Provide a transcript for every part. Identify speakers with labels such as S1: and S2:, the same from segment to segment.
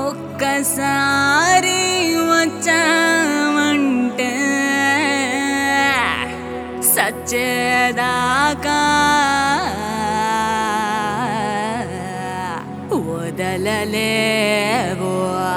S1: ఒక్కసారి వచ్చామంటే సచ్చేదాకా వదలలేవో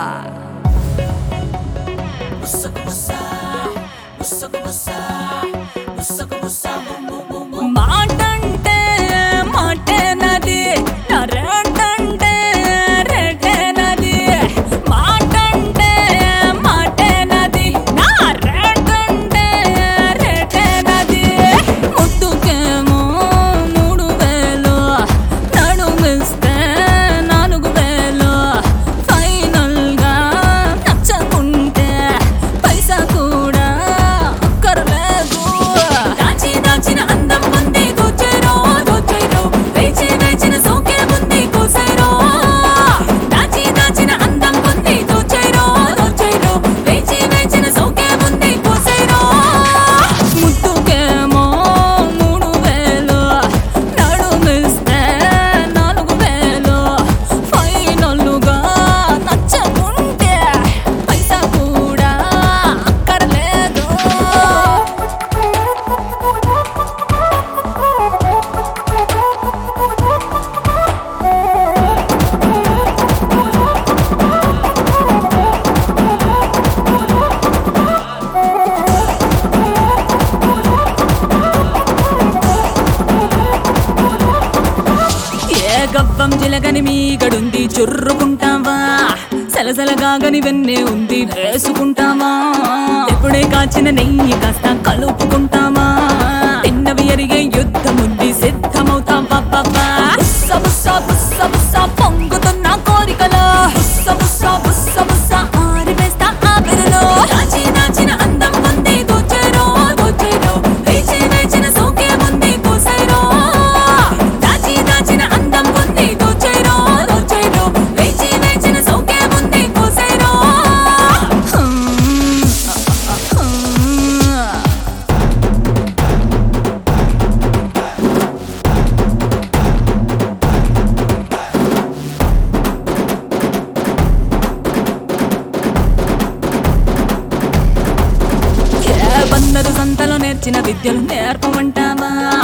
S1: మాటంటే మాటే నది నా రేటంటే రేటే నది మాటంటే మాటే నది నా రేటంటే రేటే నది ముద్దుకేమో మూడు వేలు నడుమిస్తే నాలుగు వేలు ఫైనల్ గా నచ్చకుంటే పైసా కూడా అక్కర్లేదు దాచి దాచిన అందం ఉంది దోచేరో దోచేరో వేచి వేచిన సోకే ఉంది కోసేరో దాచి దాచిన అందం ఉంది దోచేరో దోచేరో వేచి వేచిన సోకే ఉంది కోసేరో ముద్దుకేమో మూడు వేలు నడుమిస్తే నాలుగు వేలు ఫైనల్గా నచ్చకుంటే పైసా కూడా అక్కర్లేదు ఏ గవ్వం జిలగని మీగడుంది చుర్రుకుంటావా సలసలగాగని వెన్నే ఉంది వేసుకుంటావా ఎప్పుడే కాచిన నెయ్యి కాస్త కలుపుకుంటావా తిన్నవి ఎరిగే యుద్ధం ఉంది సిద్ధమవుతావా బాబా బుస్స బుస్స బుస్స బుస్స పొంగుతున్న కోరికలో బుస్స బుస్స బుస్స బుస్స ఆరివేస్తా ఆవిరిలో దాచి దాచిన అందం ఉంది దోచేరో దోచేరో వేచి వేచిన సోకే ఉంది కోసేరో దాచి దాచిన అందం ఉంది దోచేరో దోచేరో వేచి వేచిన సోకే ఉంది కోసేరో హ్మ్, హ్మ్. ఏ బందరు సంతలో నేర్చిన విద్యలు నేర్పమంటావా